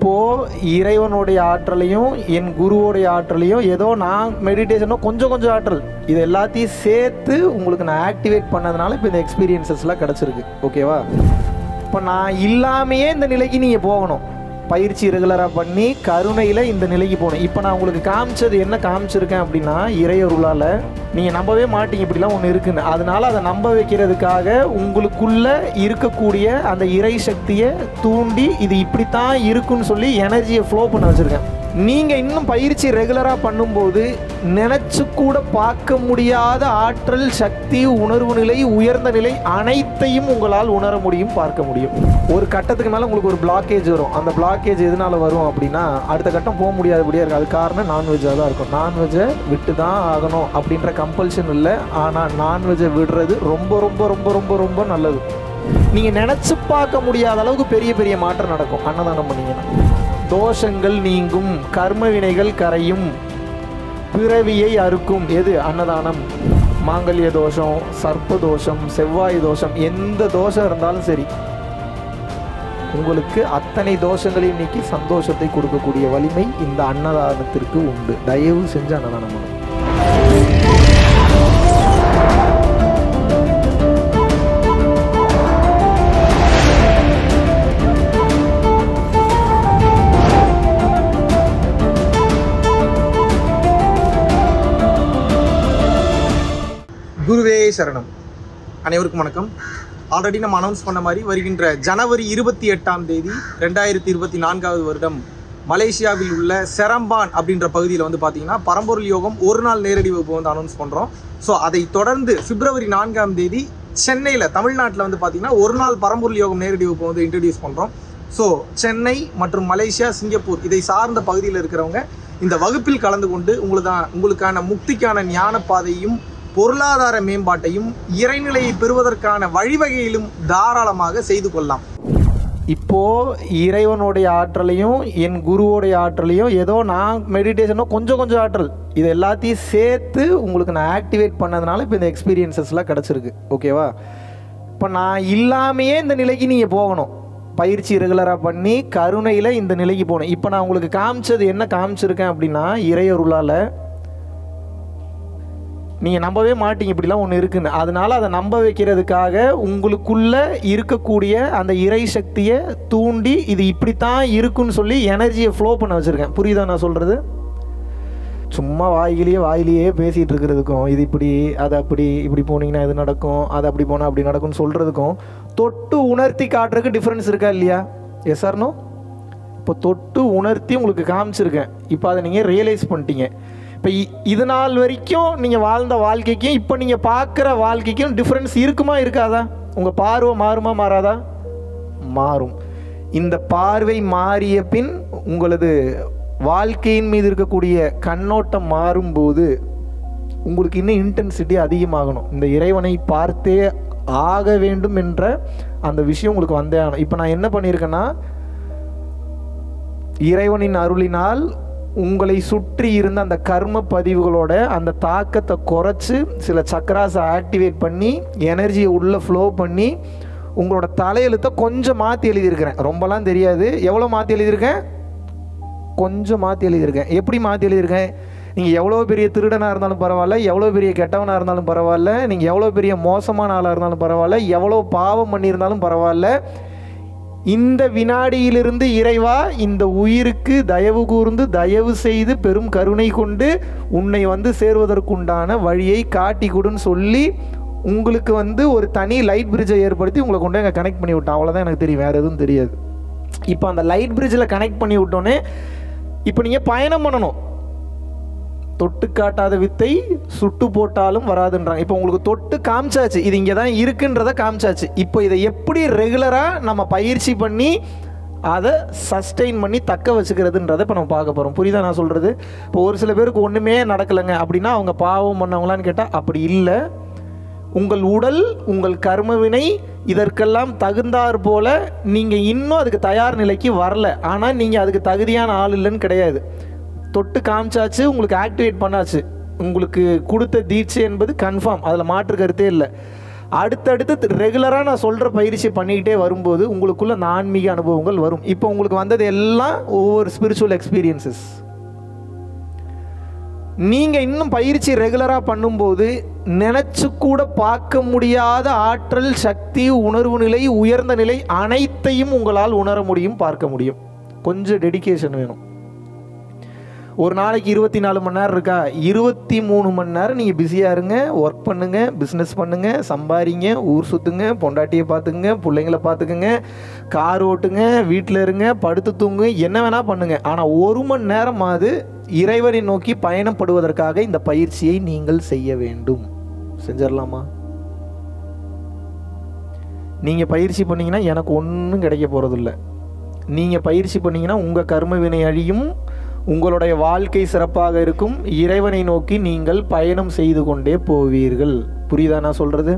இப்போ இறைவனுடைய ஆற்றலையும் என் குருவோடைய ஆற்றலையும் ஏதோ நான் மெடிடேஷனோ கொஞ்சம் கொஞ்சம் ஆற்றல் இது எல்லாத்தையும் சேர்த்து உங்களுக்கு நான் ஆக்டிவேட் பண்ணதுனால இப்போ இந்த எக்ஸ்பீரியன்சஸ்லாம் கிடச்சிருக்கு ஓகேவா இப்போ நான் இல்லாமையே இந்த நிலைக்கு நீங்கள் போகணும் பயிற்சி ரெகுலராக பண்ணி கருணையில் இந்த நிலைக்கு போகணும் இப்போ நான் உங்களுக்கு காமிச்சது என்ன காமிச்சிருக்கேன் அப்படின்னா இறையருளால் நீங்கள் நம்பவே மாட்டீங்க இப்படிலாம் ஒன்று இருக்குன்னு அதனால அதை நம்ப வைக்கிறதுக்காக உங்களுக்குள்ள இருக்கக்கூடிய அந்த இறை சக்தியை தூண்டி இது இப்படித்தான் இருக்குன்னு சொல்லி எனர்ஜியை ஃப்ளோ பண்ண வச்சுருக்கேன் நீங்கள் இன்னும் பயிற்சி ரெகுலராக பண்ணும்போது நினச்சி கூட பார்க்க முடியாத ஆற்றல் சக்தி உணர்வு நிலை உயர்ந்த நிலை அனைத்தையும் உங்களால் உணர முடியும் பார்க்க முடியும் ஒரு கட்டத்துக்கு மேலே உங்களுக்கு ஒரு பிளாக்கேஜ் வரும் அந்த பிளாக்கேஜ் எதனால வரும் அப்படின்னா அடுத்த கட்டம் போக முடியாதபடியாக இருக்குது அது காரணம் நான்வெஜ்ஜாக தான் இருக்கும் நான்வெஜ்ஜை விட்டு தான் ஆகணும் அப்படின்ற கம்பல்ஷன் இல்லை ஆனால் நான்வெஜ்ஜை விடுறது ரொம்ப ரொம்ப ரொம்ப ரொம்ப ரொம்ப நல்லது நீங்கள் நினச்சி பார்க்க முடியாத அளவுக்கு பெரிய பெரிய மாற்றம் நடக்கும் அன்னதானம் பண்ணீங்கன்னா தோஷங்கள் நீங்கும் கர்ம வினைகள் கரையும் பிறவியை அறுக்கும் எது அன்னதானம் மாங்கல்ய தோஷம் சர்ப்ப தோஷம் செவ்வாய் தோஷம் எந்த தோஷம் இருந்தாலும் சரி உங்களுக்கு அத்தனை தோஷங்களையும் நீக்கி சந்தோஷத்தை கொடுக்கக்கூடிய வலிமை இந்த அன்னதானத்திற்கு உண்டு தயவு செஞ்சு அன்னதானம் பண்ணுங்க குருவே சரணம் அனைவருக்கும் வணக்கம் ஆல்ரெடி நம்ம அனௌன்ஸ் பண்ண மாதிரி வருகின்ற ஜனவரி இருபத்தி எட்டாம் தேதி ரெண்டாயிரத்தி இருபத்தி நான்காவது வருடம் மலேசியாவில் உள்ள செரம்பான் அப்படின்ற பகுதியில் வந்து பார்த்தீங்கன்னா பரம்பொருள் யோகம் ஒரு நாள் நேரடி வகுப்பு வந்து அனௌன்ஸ் பண்ணுறோம் ஸோ அதை தொடர்ந்து பிப்ரவரி நான்காம் தேதி சென்னையில் தமிழ்நாட்டில் வந்து பார்த்தீங்கன்னா ஒரு நாள் பரம்பொருள் யோகம் நேரடி வகுப்பு வந்து இன்ட்ரடியூஸ் பண்ணுறோம் ஸோ சென்னை மற்றும் மலேசியா சிங்கப்பூர் இதை சார்ந்த பகுதியில் இருக்கிறவங்க இந்த வகுப்பில் கலந்து கொண்டு உங்களுக்கு உங்களுக்கான முக்திக்கான ஞான பாதையும் பொருளாதார மேம்பாட்டையும் இறைநிலையை பெறுவதற்கான வழிவகையிலும் தாராளமாக செய்து கொள்ளலாம் இப்போ இறைவனுடைய ஆற்றலையும் என் குருவோடைய ஆற்றலையும் ஏதோ நான் மெடிடேஷனோ கொஞ்சம் கொஞ்சம் ஆற்றல் இது எல்லாத்தையும் சேர்த்து உங்களுக்கு நான் ஆக்டிவேட் பண்ணதுனால இப்போ இந்த எக்ஸ்பீரியன்சஸ்லாம் கிடச்சிருக்கு ஓகேவா இப்போ நான் இல்லாமையே இந்த நிலைக்கு நீங்கள் போகணும் பயிற்சி ரெகுலராக பண்ணி கருணையில் இந்த நிலைக்கு போகணும் இப்போ நான் உங்களுக்கு காமிச்சது என்ன காமிச்சிருக்கேன் அப்படின்னா இறையருளால் நீங்கள் நம்பவே மாட்டீங்க இப்படிலாம் ஒன்று இருக்குன்னு அதனால அதை நம்ப வைக்கிறதுக்காக உங்களுக்குள்ள இருக்கக்கூடிய அந்த இறை சக்தியை தூண்டி இது இப்படித்தான் இருக்குன்னு சொல்லி எனர்ஜியை ஃப்ளோ பண்ண வச்சுருக்கேன் புரியுதா நான் சொல்கிறது சும்மா வாயிலேயே வாயிலேயே பேசிகிட்டு இருக்கிறதுக்கும் இது இப்படி அது அப்படி இப்படி போனீங்கன்னா இது நடக்கும் அது அப்படி போனால் அப்படி நடக்கும்னு சொல்கிறதுக்கும் தொட்டு உணர்த்தி காட்டுறதுக்கு டிஃப்ரென்ஸ் இருக்கா இல்லையா எஸ் ஆர்னோ இப்போ தொட்டு உணர்த்தி உங்களுக்கு காமிச்சிருக்கேன் இப்போ அதை நீங்கள் ரியலைஸ் பண்ணிட்டீங்க இப்போ இ- இது நாள் வரைக்கும் நீங்கள் வாழ்ந்த வாழ்க்கைக்கும் இப்போ நீங்கள் பார்க்குற வாழ்க்கைக்கும் டிஃப்ரென்ஸ் இருக்குமா இருக்காதா உங்கள் பார்வை மாறுமா மாறாதா மாறும் இந்த பார்வை மாறிய பின் உங்களது வாழ்க்கையின் மீது இருக்கக்கூடிய கண்ணோட்டம் மாறும்போது உங்களுக்கு இன்னும் இன்டென்சிட்டி அதிகமாகணும் இந்த இறைவனை பார்த்தே ஆக வேண்டும் என்ற அந்த விஷயம் உங்களுக்கு வந்தே ஆகணும் இப்போ நான் என்ன பண்ணியிருக்கேன்னா இறைவனின் அருளினால் உங்களை சுற்றி இருந்த அந்த கர்ம பதிவுகளோட அந்த தாக்கத்தை குறைச்சி சில சக்கராஸை ஆக்டிவேட் பண்ணி எனர்ஜியை உள்ளே ஃப்ளோ பண்ணி உங்களோட தலையெழுத்தை கொஞ்சம் மாற்றி எழுதியிருக்கிறேன் ரொம்பலாம் தெரியாது எவ்வளோ மாற்றி எழுதியிருக்கேன் கொஞ்சம் மாற்றி எழுதியிருக்கேன் எப்படி மாற்றி எழுதியிருக்கேன் நீங்கள் எவ்வளோ பெரிய திருடனாக இருந்தாலும் பரவாயில்ல எவ்வளோ பெரிய கெட்டவனாக இருந்தாலும் பரவாயில்ல நீங்கள் எவ்வளோ பெரிய மோசமான ஆளாக இருந்தாலும் பரவாயில்ல எவ்வளோ பாவம் பண்ணியிருந்தாலும் பரவாயில்ல இந்த வினாடியிலிருந்து இறைவா இந்த உயிருக்கு தயவு கூர்ந்து தயவு செய்து பெரும் கருணை கொண்டு உன்னை வந்து சேர்வதற்குண்டான வழியை காட்டி கொடுன்னு சொல்லி உங்களுக்கு வந்து ஒரு தனி லைட் பிரிட்ஜை ஏற்படுத்தி உங்களை கொண்டு அங்கே கனெக்ட் பண்ணி விட்டான் அவ்வளோதான் எனக்கு தெரியும் வேறு எதுவும் தெரியாது இப்போ அந்த லைட் பிரிட்ஜில் கனெக்ட் பண்ணி விட்டோன்னே இப்போ நீங்கள் பயணம் பண்ணணும் தொட்டு காட்டாத வித்தை சுட்டு போட்டாலும் வராதுன்றாங்க இப்போ உங்களுக்கு தொட்டு காமிச்சாச்சு இது இங்கே தான் இருக்குன்றத காமிச்சாச்சு இப்போ இதை எப்படி ரெகுலராக நம்ம பயிற்சி பண்ணி அதை சஸ்டெயின் பண்ணி தக்க வச்சுக்கிறதுன்றதை இப்போ நம்ம பார்க்க போகிறோம் புரியுதா நான் சொல்கிறது இப்போ ஒரு சில பேருக்கு ஒன்றுமே நடக்கலைங்க அப்படின்னா அவங்க பாவம் பண்ணவங்களான்னு கேட்டால் அப்படி இல்லை உங்கள் உடல் உங்கள் கர்மவினை இதற்கெல்லாம் தகுந்தாற் போல நீங்கள் இன்னும் அதுக்கு தயார் நிலைக்கு வரல ஆனால் நீங்கள் அதுக்கு தகுதியான ஆள் இல்லைன்னு கிடையாது தொட்டு காமிச்சாச்சு உங்களுக்கு ஆக்டிவேட் பண்ணாச்சு உங்களுக்கு கொடுத்த தீட்சை என்பது கன்ஃபார்ம் அதில் மாற்று கருத்தே இல்லை அடுத்தடுத்து ரெகுலராக நான் சொல்கிற பயிற்சி பண்ணிக்கிட்டே வரும்போது உங்களுக்குள்ள அந்த ஆன்மீக அனுபவங்கள் வரும் இப்போ உங்களுக்கு வந்தது எல்லாம் ஒவ்வொரு ஸ்பிரிச்சுவல் எக்ஸ்பீரியன்சஸ் நீங்கள் இன்னும் பயிற்சி ரெகுலராக பண்ணும்போது நினச்சி கூட பார்க்க முடியாத ஆற்றல் சக்தி உணர்வு நிலை உயர்ந்த நிலை அனைத்தையும் உங்களால் உணர முடியும் பார்க்க முடியும் கொஞ்சம் டெடிகேஷன் வேணும் ஒரு நாளைக்கு இருபத்தி நாலு மணி நேரம் இருக்கா இருபத்தி மூணு மணி நேரம் நீங்கள் பிஸியாக இருங்க ஒர்க் பண்ணுங்கள் பிஸ்னஸ் பண்ணுங்கள் சம்பாரிங்க ஊர் சுற்றுங்க பொண்டாட்டியை பார்த்துக்குங்க பிள்ளைங்கள பார்த்துக்குங்க கார் ஓட்டுங்க வீட்டில் இருங்க படுத்து தூங்குங்க என்ன வேணால் பண்ணுங்கள் ஆனால் ஒரு மணி நேரமாவது இறைவனை நோக்கி பயணப்படுவதற்காக இந்த பயிற்சியை நீங்கள் செய்ய வேண்டும் செஞ்சிடலாமா நீங்கள் பயிற்சி பண்ணீங்கன்னா எனக்கு ஒன்றும் கிடைக்க போகிறதில்ல நீங்கள் பயிற்சி பண்ணீங்கன்னா உங்கள் கர்ம வினை அழியும் உங்களுடைய வாழ்க்கை சிறப்பாக இருக்கும் இறைவனை நோக்கி நீங்கள் பயணம் செய்து கொண்டே போவீர்கள் புரியுதா நான் சொல்கிறது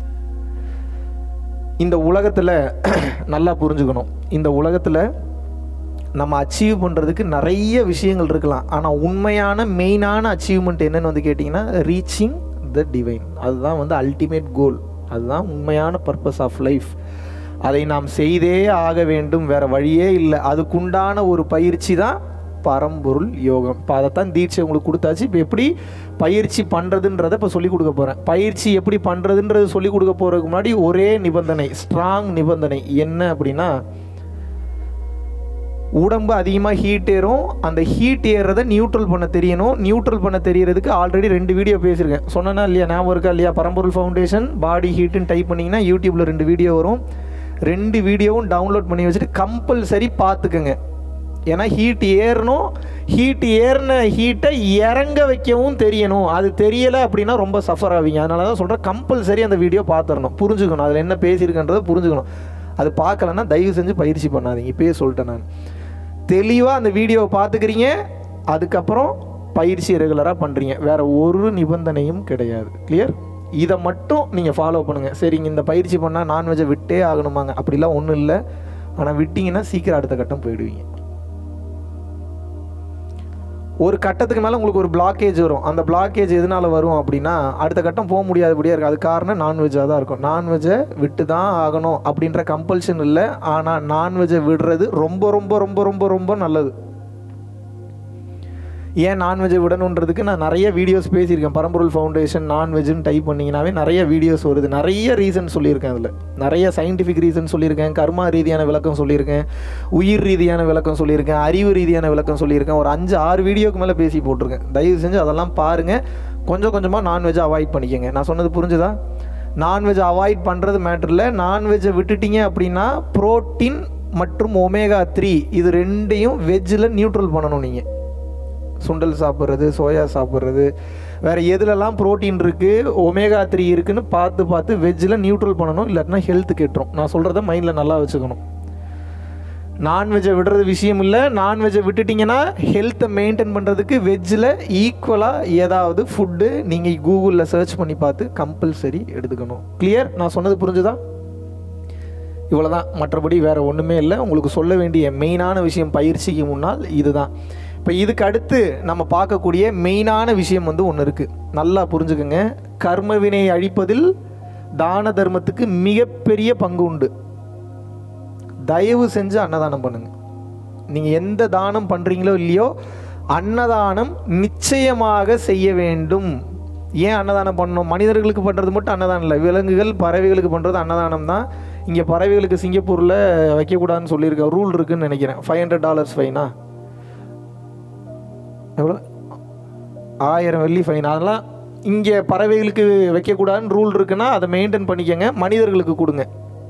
இந்த உலகத்தில் நல்லா புரிஞ்சுக்கணும் இந்த உலகத்தில் நம்ம அச்சீவ் பண்ணுறதுக்கு நிறைய விஷயங்கள் இருக்கலாம் ஆனால் உண்மையான மெயினான அச்சீவ்மெண்ட் என்னன்னு வந்து கேட்டிங்கன்னா ரீச்சிங் த டிவைன் அதுதான் வந்து அல்டிமேட் கோல் அதுதான் உண்மையான பர்பஸ் ஆஃப் லைஃப் அதை நாம் செய்தே ஆக வேண்டும் வேற வழியே இல்லை அதுக்குண்டான ஒரு பயிற்சி தான் பரம்பொருள் யோகம் இப்போ அதைத்தான் தீட்சை உங்களுக்கு கொடுத்தாச்சு இப்போ எப்படி பயிற்சி பண்ணுறதுன்றதை இப்போ சொல்லிக் கொடுக்க போகிறேன் பயிற்சி எப்படி பண்ணுறதுன்றது சொல்லிக் கொடுக்க போகிறதுக்கு முன்னாடி ஒரே நிபந்தனை ஸ்ட்ராங் நிபந்தனை என்ன அப்படின்னா உடம்பு அதிகமாக ஹீட் ஏறும் அந்த ஹீட் ஏறுறதை நியூட்ரல் பண்ண தெரியணும் நியூட்ரல் பண்ண தெரியறதுக்கு ஆல்ரெடி ரெண்டு வீடியோ பேசியிருக்கேன் சொன்னேன்னா இல்லையா ஞாபகம் இருக்கா இல்லையா பரம்பொருள் ஃபவுண்டேஷன் பாடி ஹீட்டுன்னு டைப் பண்ணிங்கன்னா யூடியூப்பில் ரெண்டு வீடியோ வரும் ரெண்டு வீடியோவும் டவுன்லோட் பண்ணி வச்சுட்டு கம்பல்சரி பார்த்துக்குங்க ஏன்னா ஹீட் ஏறணும் ஹீட் ஏறின ஹீட்டை இறங்க வைக்கவும் தெரியணும் அது தெரியலை அப்படின்னா ரொம்ப சஃபர் ஆவீங்க அதனால தான் சொல்கிறேன் கம்பல்சரி அந்த வீடியோ பார்த்துடணும் புரிஞ்சுக்கணும் அதில் என்ன பேசியிருக்கன்றதை புரிஞ்சுக்கணும் அது பார்க்கலன்னா தயவு செஞ்சு பயிற்சி பண்ணாதீங்க இப்பயே சொல்லிட்டேன் நான் தெளிவாக அந்த வீடியோவை பார்த்துக்கிறீங்க அதுக்கப்புறம் பயிற்சி ரெகுலராக பண்ணுறீங்க வேறு ஒரு நிபந்தனையும் கிடையாது கிளியர் இதை மட்டும் நீங்கள் ஃபாலோ பண்ணுங்கள் சரிங்க இந்த பயிற்சி பண்ணால் நான்வெஜ்ஜை விட்டே ஆகணுமாங்க அப்படிலாம் ஒன்றும் இல்லை ஆனால் விட்டிங்கன்னா சீக்கிரம் அடுத்த கட்டம் போயிடுவீங்க ஒரு கட்டத்துக்கு மேலே உங்களுக்கு ஒரு பிளாக்கேஜ் வரும் அந்த பிளாக்கேஜ் எதனால வரும் அப்படின்னா அடுத்த கட்டம் போக முடியாதபடியாக இருக்குது அது காரணம் நான்வெஜ்ஜாக தான் இருக்கும் நான்வெஜ்ஜை விட்டு தான் ஆகணும் அப்படின்ற கம்பல்ஷன் இல்லை ஆனால் நான்வெஜ்ஜை விடுறது ரொம்ப ரொம்ப ரொம்ப ரொம்ப ரொம்ப நல்லது ஏன் நான்வெஜ்ஜை விடணுன்றதுக்கு நான் நிறைய வீடியோஸ் பேசியிருக்கேன் பரம்பொருள் ஃபவுண்டேஷன் நான்வெஜ்னு டைப் பண்ணிங்கனாவே நிறைய வீடியோஸ் வருது நிறைய ரீசன் சொல்லியிருக்கேன் அதில் நிறைய சயின்டிஃபிக் ரீசன் சொல்லியிருக்கேன் கர்மா ரீதியான விளக்கம் சொல்லியிருக்கேன் உயிர் ரீதியான விளக்கம் சொல்லியிருக்கேன் அறிவு ரீதியான விளக்கம் சொல்லியிருக்கேன் ஒரு அஞ்சு ஆறு வீடியோக்கு மேலே பேசி போட்டிருக்கேன் தயவு செஞ்சு அதெல்லாம் பாருங்கள் கொஞ்சம் கொஞ்சமாக நான்வெஜ்ஜை அவாய்ட் பண்ணிக்கோங்க நான் சொன்னது புரிஞ்சுதா நான்வெஜ் அவாய்ட் பண்ணுறது மேட்டரில் நான்வெஜ்ஜை விட்டுட்டீங்க அப்படின்னா புரோட்டீன் மற்றும் ஒமேகா த்ரீ இது ரெண்டையும் வெஜ்ஜில் நியூட்ரல் பண்ணணும் நீங்கள் சுண்டல் சாப்பிட்றது சோயா சாப்பிட்றது வேறு எதுலலாம் புரோட்டீன் இருக்குது ஒமேகா த்ரீ இருக்குன்னு பார்த்து பார்த்து வெஜ்ஜில் நியூட்ரல் பண்ணணும் இல்லாட்டினா ஹெல்த் கெட்டுரும் நான் சொல்கிறத மைண்டில் நல்லா வச்சுக்கணும் நான்வெஜ்ஜை விடுறது விஷயம் இல்லை நான்வெஜ்ஜை விட்டுட்டிங்கன்னா ஹெல்த்தை மெயின்டைன் பண்ணுறதுக்கு வெஜ்ஜில் ஈக்குவலாக ஏதாவது ஃபுட்டு நீங்கள் கூகுளில் சர்ச் பண்ணி பார்த்து கம்பல்சரி எடுத்துக்கணும் கிளியர் நான் சொன்னது புரிஞ்சுதா இவ்வளோதான் மற்றபடி வேறு ஒன்றுமே இல்லை உங்களுக்கு சொல்ல வேண்டிய மெயினான விஷயம் பயிற்சிக்கு முன்னால் இதுதான் இப்போ இதுக்கு அடுத்து நம்ம பார்க்கக்கூடிய மெயினான விஷயம் வந்து ஒன்று இருக்குது நல்லா புரிஞ்சுக்கோங்க கர்மவினை அழிப்பதில் தான தர்மத்துக்கு மிகப்பெரிய பங்கு உண்டு தயவு செஞ்சு அன்னதானம் பண்ணுங்க நீங்கள் எந்த தானம் பண்ணுறீங்களோ இல்லையோ அன்னதானம் நிச்சயமாக செய்ய வேண்டும் ஏன் அன்னதானம் பண்ணணும் மனிதர்களுக்கு பண்ணுறது மட்டும் அன்னதானம் இல்லை விலங்குகள் பறவைகளுக்கு பண்ணுறது அன்னதானம் தான் இங்கே பறவைகளுக்கு சிங்கப்பூரில் வைக்கக்கூடாதுன்னு சொல்லியிருக்க ரூல் இருக்குன்னு நினைக்கிறேன் ஃபைவ் ஹண்ட்ரட் டாலர்ஸ் ஃபைனா எவ்வளோ ஆயிரம் வெள்ளி ஃபைன் அதெல்லாம் இங்கே பறவைகளுக்கு வைக்கக்கூடாதுன்னு ரூல் இருக்குன்னா அதை மெயின்டைன் பண்ணிக்கங்க மனிதர்களுக்கு கொடுங்க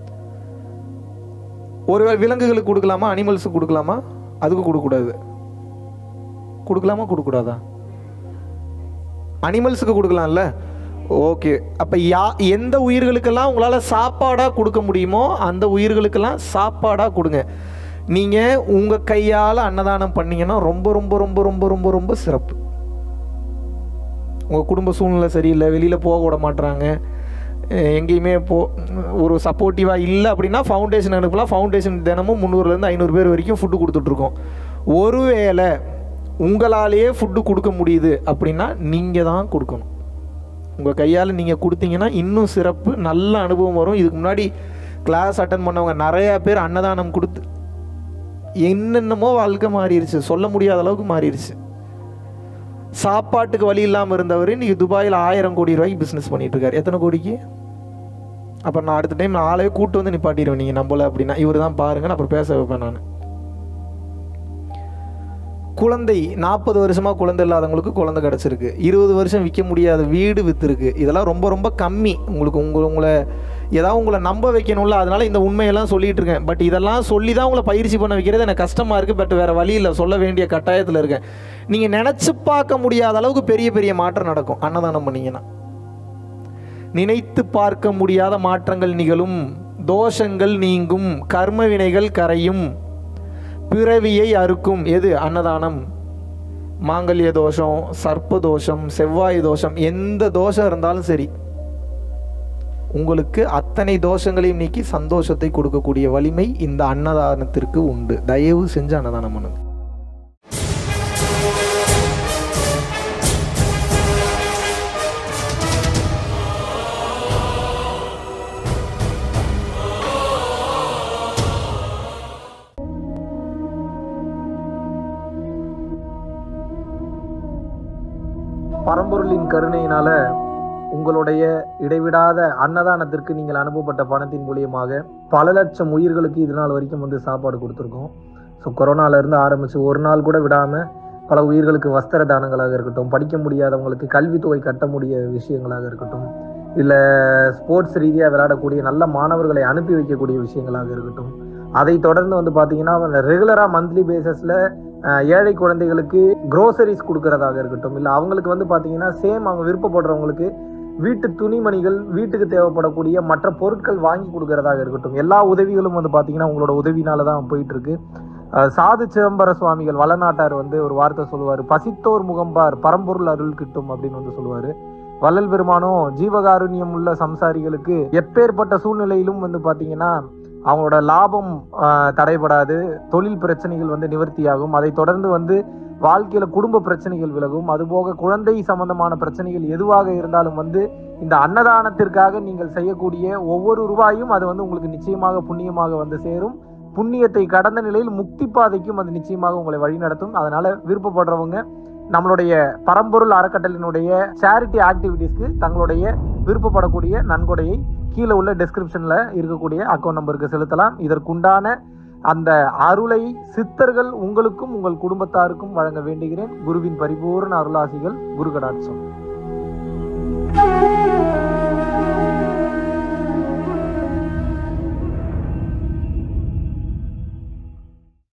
ஒருவேளை விலங்குகளுக்கு கொடுக்கலாமா அனிமல்ஸுக்கு கொடுக்கலாமா அதுக்கு கொடுக்கக்கூடாது கொடுக்கலாமா கொடுக்கக்கூடாதா அனிமல்ஸுக்கு கொடுக்கலாம்ல ஓகே அப்போ யா எந்த உயிர்களுக்கெல்லாம் உங்களால் சாப்பாடாக கொடுக்க முடியுமோ அந்த உயிர்களுக்கெல்லாம் சாப்பாடாக கொடுங்க நீங்கள் உங்கள் கையால் அன்னதானம் பண்ணீங்கன்னா ரொம்ப ரொம்ப ரொம்ப ரொம்ப ரொம்ப ரொம்ப சிறப்பு உங்கள் குடும்ப சூழ்நிலை சரியில்லை வெளியில் போக விட மாட்றாங்க அஹ் எங்கேயுமே போ ஒரு சப்போர்ட்டிவாக இல்லை அப்படின்னா ஃபவுண்டேஷன் அனுப்பலாம் ஃபவுண்டேஷன் தினமும் முந்நூறுலேருந்து ஐநூறு பேர் வரைக்கும் ஃபுட்டு கொடுத்துட்ருக்கோம் ஒருவேளை உங்களாலேயே ஃபுட்டு கொடுக்க முடியுது அப்படின்னா நீங்கள் தான் கொடுக்கணும் உங்கள் கையால் நீங்கள் கொடுத்தீங்கன்னா இன்னும் சிறப்பு நல்ல அனுபவம் வரும் இதுக்கு முன்னாடி கிளாஸ் அட்டன் பண்ணவங்க நிறையா பேர் அன்னதானம் கொடுத்து என்னென்னமோ வாழ்க்கை மாறிடுச்சு சொல்ல முடியாத அளவுக்கு மாறிடுச்சு சாப்பாட்டுக்கு வழி இல்லாமல் இருந்தவர் இன்னைக்கு துபாயில் ஆயிரம் கோடி ரூபாய்க்கு பிஸ்னஸ் பண்ணிட்டு இருக்காரு எத்தனை கோடிக்கு அப்போ நான் அடுத்த டைம் நான் ஆளே கூட்டு வந்து நிப்பாட்டிடுவேன் நீங்கள் நம்பல அப்படின்னா இவர் தான் பாருங்க நான் அப்புறம் பேச வைப்பேன் நான் குழந்தை நாற்பது வருஷமாக குழந்தை இல்லாதவங்களுக்கு குழந்தை கிடச்சிருக்கு இருபது வருஷம் விற்க முடியாத வீடு விற்றுருக்கு இதெல்லாம் ரொம்ப ரொம்ப கம்மி உங்களுக்கு உங்களை உங்களை ஏதாவது உங்களை நம்ப வைக்கணும்ல அதனால இந்த உண்மையெல்லாம் சொல்லிட்டு இருக்கேன் பட் இதெல்லாம் சொல்லி தான் உங்களை பயிற்சி பண்ண வைக்கிறது எனக்கு கஷ்டமாக இருக்குது பட் வேறு வழி இல்லை சொல்ல வேண்டிய கட்டாயத்தில் இருக்கேன் நீங்கள் நினச்சி பார்க்க முடியாத அளவுக்கு பெரிய பெரிய மாற்றம் நடக்கும் அன்னதானம் பண்ணீங்கன்னா நினைத்து பார்க்க முடியாத மாற்றங்கள் நிகழும் தோஷங்கள் நீங்கும் கர்ம வினைகள் கரையும் பிறவியை அறுக்கும் எது அன்னதானம் மாங்கல்ய தோஷம் சர்ப்ப தோஷம் செவ்வாய் தோஷம் எந்த தோஷம் இருந்தாலும் சரி உங்களுக்கு அத்தனை தோஷங்களையும் நீக்கி சந்தோஷத்தை கொடுக்கக்கூடிய வலிமை இந்த அன்னதானத்திற்கு உண்டு தயவு செஞ்சு அன்னதானம் பண்ணுங்க பரம்பொருளின் கருணையினால உங்களுடைய இடைவிடாத அன்னதானத்திற்கு நீங்கள் அனுப்பப்பட்ட பணத்தின் மூலியமாக பல லட்சம் உயிர்களுக்கு இது நாள் வரைக்கும் வந்து சாப்பாடு கொடுத்துருக்கோம் ஸோ கொரோனால இருந்து ஆரம்பிச்சு ஒரு நாள் கூட விடாம பல உயிர்களுக்கு வஸ்திர தானங்களாக இருக்கட்டும் படிக்க முடியாதவங்களுக்கு கல்வித்தொகை கட்ட முடிய விஷயங்களாக இருக்கட்டும் இல்லை ஸ்போர்ட்ஸ் ரீதியாக விளையாடக்கூடிய நல்ல மாணவர்களை அனுப்பி வைக்கக்கூடிய விஷயங்களாக இருக்கட்டும் அதை தொடர்ந்து வந்து பார்த்தீங்கன்னா ரெகுலராக மந்த்லி பேசிஸில் ஏழை குழந்தைகளுக்கு க்ரோசரிஸ் கொடுக்கறதாக இருக்கட்டும் இல்லை அவங்களுக்கு வந்து பார்த்தீங்கன்னா சேம் அவங்க விருப்பப்படுறவங்களுக்கு வீட்டு துணிமணிகள் வீட்டுக்கு தேவைப்படக்கூடிய மற்ற பொருட்கள் வாங்கி கொடுக்கறதாக இருக்கட்டும் எல்லா உதவிகளும் வந்து பார்த்தீங்கன்னா உங்களோட உதவினால தான் போயிட்டு இருக்கு அஹ் சாது சிதம்பர சுவாமிகள் வளநாட்டார் வந்து ஒரு வார்த்தை சொல்லுவார் பசித்தோர் முகம்பார் பரம்பொருள் அருள் கிட்டும் அப்படின்னு வந்து சொல்லுவார் வள்ளல் பெருமானும் ஜீவகாருண்யம் உள்ள சம்சாரிகளுக்கு எப்பேற்பட்ட சூழ்நிலையிலும் வந்து பார்த்தீங்கன்னா அவங்களோட லாபம் ஆஹ், தடைபடாது தொழில் பிரச்சனைகள் வந்து நிவர்த்தியாகும் அதை தொடர்ந்து வந்து வாழ்க்கையில குடும்ப பிரச்சனைகள் விலகும் அதுபோக குழந்தை சம்பந்தமான பிரச்சனைகள் எதுவாக இருந்தாலும் வந்து இந்த அன்னதானத்திற்காக நீங்கள் செய்யக்கூடிய ஒவ்வொரு ரூபாயும் அது வந்து உங்களுக்கு நிச்சயமாக புண்ணியமாக வந்து சேரும் புண்ணியத்தை கடந்த நிலையில் முக்தி பாதைக்கும் அது நிச்சயமாக உங்களை வழிநடத்தும் அதனால விருப்பப்படுறவங்க நம்மளுடைய பரம்பொருள் அறக்கட்டளினுடைய சேரிட்டி ஆக்டிவிட்டீஸ்க்கு தங்களுடைய விருப்பப்படக்கூடிய நன்கொடையை கீழே உள்ள டெஸ்கிரிப்ஷன்ல இருக்கக்கூடிய அக்கௌண்ட் நம்பருக்கு செலுத்தலாம் இதற்குண்டான அந்த அருளை சித்தர்கள் உங்களுக்கும் உங்கள் குடும்பத்தாருக்கும் வழங்க வேண்டுகிறேன் குருவின் பரிபூர்ண அருளாசிகள் குரு கடாட்சம்